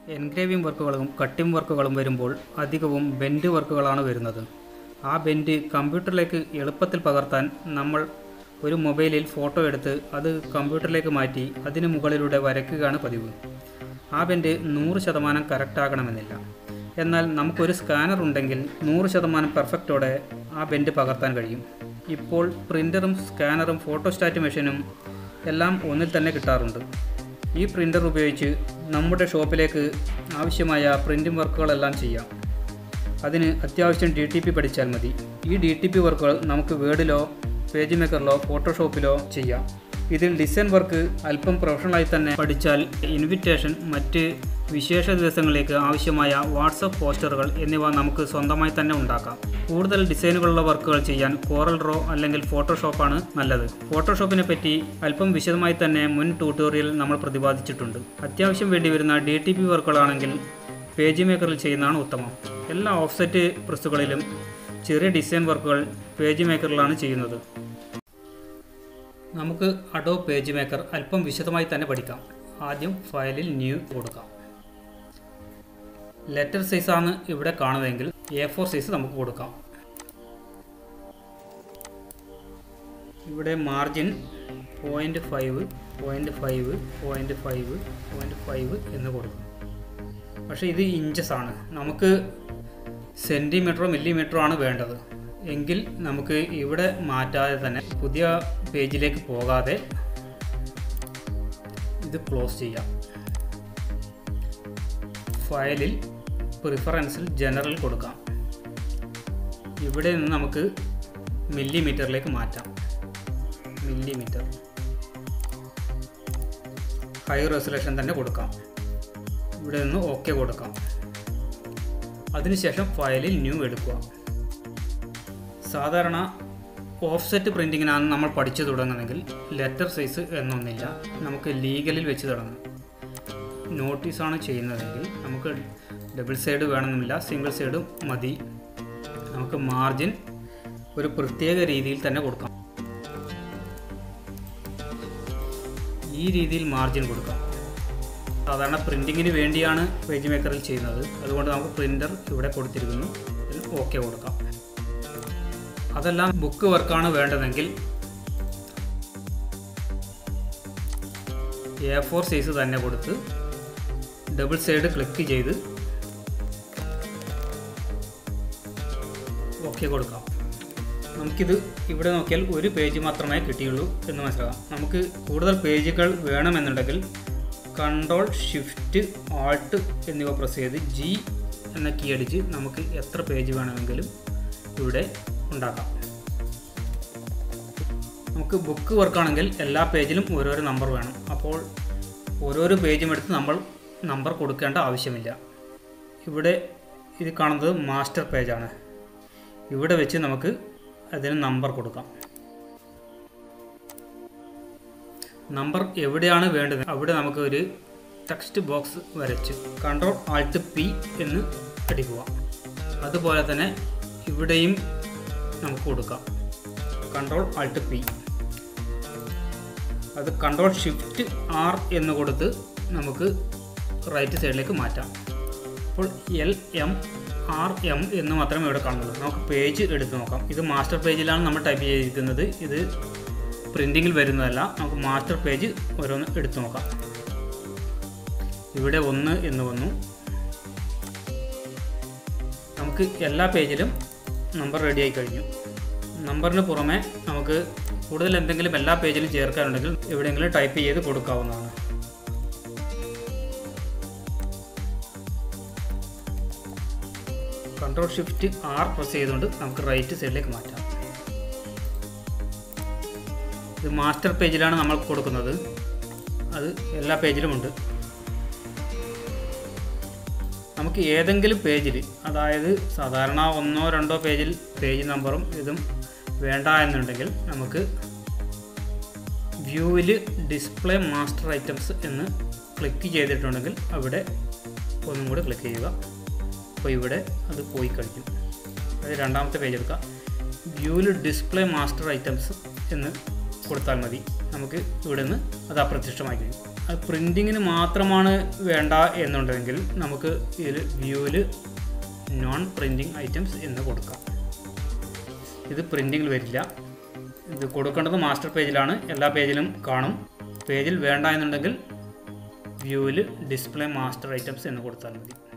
engraving വർക്കുകളും cutting വർക്കുകളും വരുമ്പോൾ അധികവും ബെൻഡ് വർക്കുകളാണ് വരുന്നത് ആ ബെൻഡ് കമ്പ്യൂട്ടറിലേക്ക് എളുപ്പത്തിൽ പകർത്താൻ നമ്മൾ ഒരു മൊബൈലിൽ ഫോട്ടോ എടുത്ത് അത് കമ്പ്യൂട്ടറിലേക്ക് മാറ്റി അതിന് മുകളിലൂടെ വരയ്ക്കുകയാണ് പതിവ് ആ ബെൻഡ് നൂറ് ശതമാനം കറക്റ്റ് ആകണമെന്നില്ല എന്നാൽ നമുക്കൊരു സ്കാനർ ഉണ്ടെങ്കിൽ നൂറ് ശതമാനം പെർഫെക്റ്റോടെ ആ ബെൻഡ് പകർത്താൻ കഴിയും ഇപ്പോൾ പ്രിൻ്ററും സ്കാനറും ഫോട്ടോസ്റ്റാറ്റ് മെഷീനും എല്ലാം ഒന്നിൽ തന്നെ കിട്ടാറുണ്ട് ഈ പ്രിൻ്റർ ഉപയോഗിച്ച് നമ്മുടെ ഷോപ്പിലേക്ക് ആവശ്യമായ പ്രിൻറ്റിംഗ് വർക്കുകളെല്ലാം ചെയ്യാം അതിന് അത്യാവശ്യം ഡി ടി പി പഠിച്ചാൽ മതി ഈ ഡി ടി പി വർക്കുകൾ നമുക്ക് വേർഡിലോ പേജ് മേക്കറിലോ ഫോട്ടോഷോപ്പിലോ ചെയ്യാം ഇതിൽ ഡിസൈൻ വർക്ക് അല്പം പ്രൊഫഷണലായി തന്നെ പഠിച്ചാൽ ഇൻവിറ്റേഷൻ മറ്റ് വിശേഷ ദിവസങ്ങളിലേക്ക് ആവശ്യമായ വാട്സപ്പ് പോസ്റ്ററുകൾ എന്നിവ നമുക്ക് സ്വന്തമായി തന്നെ ഉണ്ടാക്കാം കൂടുതൽ ഡിസൈനുകളുള്ള വർക്കുകൾ ചെയ്യാൻ കോറൽ റോ അല്ലെങ്കിൽ ഫോട്ടോഷോപ്പാണ് നല്ലത് ഫോട്ടോഷോപ്പിനെ പറ്റി അല്പം വിശദമായി തന്നെ മുൻ ട്യൂട്ടോറിയൽ നമ്മൾ പ്രതിപാദിച്ചിട്ടുണ്ട് അത്യാവശ്യം വേണ്ടി വരുന്ന ഡി ടി പി വർക്കുകളാണെങ്കിൽ പേജ് മേക്കറിൽ ചെയ്യുന്നതാണ് ഉത്തമം എല്ലാ ഓഫ്സെറ്റ് പ്രസ്സുകളിലും ചെറിയ ഡിസൈൻ വർക്കുകൾ പേജ് മേക്കറിലാണ് ചെയ്യുന്നത് നമുക്ക് അഡോ പേജ് മേക്കർ അല്പം വിശദമായി തന്നെ പഠിക്കാം ആദ്യം ഫയലിൽ ന്യൂ കൊടുക്കാം ലെറ്റർ സൈസാണ് ഇവിടെ കാണുന്നതെങ്കിൽ എ ഫോർ സൈസ് നമുക്ക് കൊടുക്കാം ഇവിടെ margin point five point five point five point five എന്ന് കൊടുക്കും പക്ഷേ ഇത് ഇഞ്ചസ് ആണ് നമുക്ക് സെൻറ്റിമീറ്ററോ മില്ലിമീറ്ററോ ആണ് വേണ്ടത് എങ്കിൽ നമുക്ക് ഇവിടെ മാറ്റാതെ തന്നെ പുതിയ പേജിലേക്ക് പോകാതെ ഇത് ക്ലോസ് ചെയ്യാം ഫയലിൽ പ്രിഫറൻസിൽ ജനറൽ കൊടുക്കാം ഇവിടെ നിന്ന് നമുക്ക് മില്ലിമീറ്ററിലേക്ക് മാറ്റാം മില്ലിമീറ്റർ ഹൈ റെസൊല്യൂഷൻ തന്നെ കൊടുക്കാം ഇവിടെ നിന്ന് ഓക്കെ കൊടുക്കാം അതിനുശേഷം ഫയലിൽ ന്യൂ എടുക്കുക സാധാരണ ഓഫ്സെറ്റ് പ്രിൻറ്റിങ്ങിനാണ് നമ്മൾ പഠിച്ചു തുടങ്ങുന്നതെങ്കിൽ ലെറ്റർ സൈസ് എന്നൊന്നില്ല നമുക്ക് ലീഗലിൽ വെച്ച് തുടങ്ങാം നോട്ടീസാണ് ചെയ്യുന്നതെങ്കിൽ നമുക്ക് ഡബിൾ സൈഡ് വേണമെന്നില്ല സിംഗിൾ സൈഡ് മതി നമുക്ക് മാർജിൻ ഒരു പ്രത്യേക രീതിയിൽ തന്നെ കൊടുക്കാം ഈ രീതിയിൽ മാർജിൻ കൊടുക്കാം സാധാരണ പ്രിൻറ്റിങ്ങിന് വേണ്ടിയാണ് പേജ് മേക്കറിൽ ചെയ്യുന്നത് അതുകൊണ്ട് നമുക്ക് പ്രിൻ്റർ ഇവിടെ കൊടുത്തിരിക്കുന്നു ഓക്കെ കൊടുക്കാം അതെല്ലാം ബുക്ക് വർക്കാണ് വേണ്ടതെങ്കിൽ എ ഫോർ സൈസ് തന്നെ കൊടുത്ത് ഡബിൾ സൈഡ് ക്ലിക്ക് ചെയ്ത് ഓക്കെ കൊടുക്കാം നമുക്കിത് ഇവിടെ നോക്കിയാൽ ഒരു പേജ് മാത്രമേ കിട്ടിയുള്ളൂ എന്ന് മനസ്സിലാക്കാം നമുക്ക് കൂടുതൽ പേജുകൾ വേണമെന്നുണ്ടെങ്കിൽ കൺട്രോൾ ഷിഫ്റ്റ് ആൾട്ട് എന്നിവ പ്രസ് ചെയ്ത് ജി എന്ന കീ അടിച്ച് നമുക്ക് എത്ര പേജ് വേണമെങ്കിലും ഇവിടെ ഉണ്ടാക്കാം നമുക്ക് ബുക്ക് വർക്കാണെങ്കിൽ എല്ലാ പേജിലും ഓരോരോ നമ്പർ വേണം അപ്പോൾ ഓരോരോ പേജും എടുത്ത് നമ്മൾ നമ്പർ കൊടുക്കേണ്ട ആവശ്യമില്ല ഇവിടെ ഇത് കാണുന്നത് മാസ്റ്റർ പേജാണ് ഇവിടെ വെച്ച് നമുക്ക് അതിന് നമ്പർ കൊടുക്കാം നമ്പർ എവിടെയാണ് വേണ്ടത് അവിടെ നമുക്ക് ഒരു ടെക്സ്റ്റ് ബോക്സ് വരച്ച് കൺട്രോൾ ആൾട്ട് പി എന്ന് അടിക്കുക അതുപോലെ തന്നെ ഇവിടെയും നമുക്ക് കൊടുക്കാം കൺട്രോൾ ആൾട്ട് പി അത് കൺട്രോൾ ഷിഫ്റ്റ് ആർ എന്ന് കൊടുത്ത് നമുക്ക് റൈറ്റ് സൈഡിലേക്ക് മാറ്റാം അപ്പോൾ എൽ എം ആർ എം എന്ന് മാത്രമേ ഇവിടെ കാണുന്നുള്ളൂ നമുക്ക് പേജ് എടുത്ത് നോക്കാം ഇത് മാസ്റ്റർ പേജിലാണ് നമ്മൾ ടൈപ്പ് ചെയ്തിരിക്കുന്നത് ഇത് പ്രിൻറ്റിങ്ങിൽ വരുന്നതല്ല നമുക്ക് മാസ്റ്റർ പേജ് ഓരോന്ന് എടുത്തു നോക്കാം ഇവിടെ ഒന്ന് എന്ന് വന്നു നമുക്ക് എല്ലാ പേജിലും നമ്പർ റെഡിയായി കഴിഞ്ഞു നമ്പറിന് പുറമെ നമുക്ക് കൂടുതൽ എന്തെങ്കിലും എല്ലാ പേജിലും ചേർക്കാനുണ്ടെങ്കിൽ എവിടെയെങ്കിലും ടൈപ്പ് ചെയ്ത് കൊടുക്കാവുന്നതാണ് കൺട്രോൾ ഷിഫ്റ്റ് ആർ പ്രസ് ചെയ്തുകൊണ്ട് നമുക്ക് റൈറ്റ് സൈഡിലേക്ക് മാറ്റാം ഇത് മാസ്റ്റർ പേജിലാണ് നമ്മൾ കൊടുക്കുന്നത് അത് എല്ലാ പേജിലും ഉണ്ട് നമുക്ക് ഏതെങ്കിലും പേജിൽ അതായത് സാധാരണ ഒന്നോ രണ്ടോ പേജിൽ പേജ് നമ്പറും ഇതും വേണ്ട എന്നുണ്ടെങ്കിൽ നമുക്ക് വ്യൂവിൽ ഡിസ്പ്ലേ മാസ്റ്റർ ഐറ്റംസ് എന്ന് ക്ലിക്ക് ചെയ്തിട്ടുണ്ടെങ്കിൽ അവിടെ ഒന്നും കൂടി ക്ലിക്ക് ചെയ്യുക അപ്പോൾ ഇവിടെ അത് പോയി കഴിഞ്ഞു അത് രണ്ടാമത്തെ പേജ് എടുക്കുക വ്യൂവിൽ ഡിസ്പ്ലേ മാസ്റ്റർ ഐറ്റംസ് എന്ന് കൊടുത്താൽ മതി നമുക്ക് ഇവിടെ നിന്ന് അത് അപ്രത്യക്ഷമായി കഴിയും പ്രിൻറ്റിങ്ങിന് മാത്രമാണ് വേണ്ട എന്നുണ്ടെങ്കിൽ നമുക്ക് ഇതിൽ വ്യൂവിൽ നോൺ പ്രിൻറ്റിങ് ഐറ്റംസ് എന്ന് കൊടുക്കാം ഇത് പ്രിൻറ്റിങ്ങിൽ വരില്ല ഇത് കൊടുക്കേണ്ടത് മാസ്റ്റർ പേജിലാണ് എല്ലാ പേജിലും കാണും പേജിൽ വേണ്ട എന്നുണ്ടെങ്കിൽ വ്യൂവിൽ ഡിസ്പ്ലേ മാസ്റ്റർ ഐറ്റംസ് എന്ന് കൊടുത്താൽ മതി